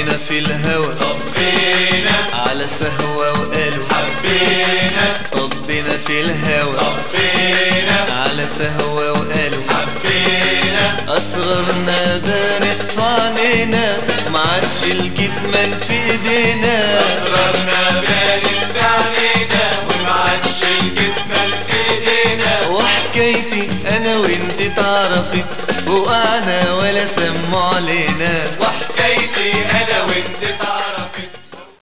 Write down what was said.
طبينا في الهوى طبينا على سهوة وقالوا حبينا طبينا في الهوى طبينا على سهوة وقالوا حبينا أسرارنا بانت في عينينا ما عادش الكتمان في ايدينا أسرارنا بانت علينا وما عادش الكتمان في ايدينا وحكايتي انا وانت اتعرفت وقعنا ولا سموا علينا وحكايتي انا وانت تعرف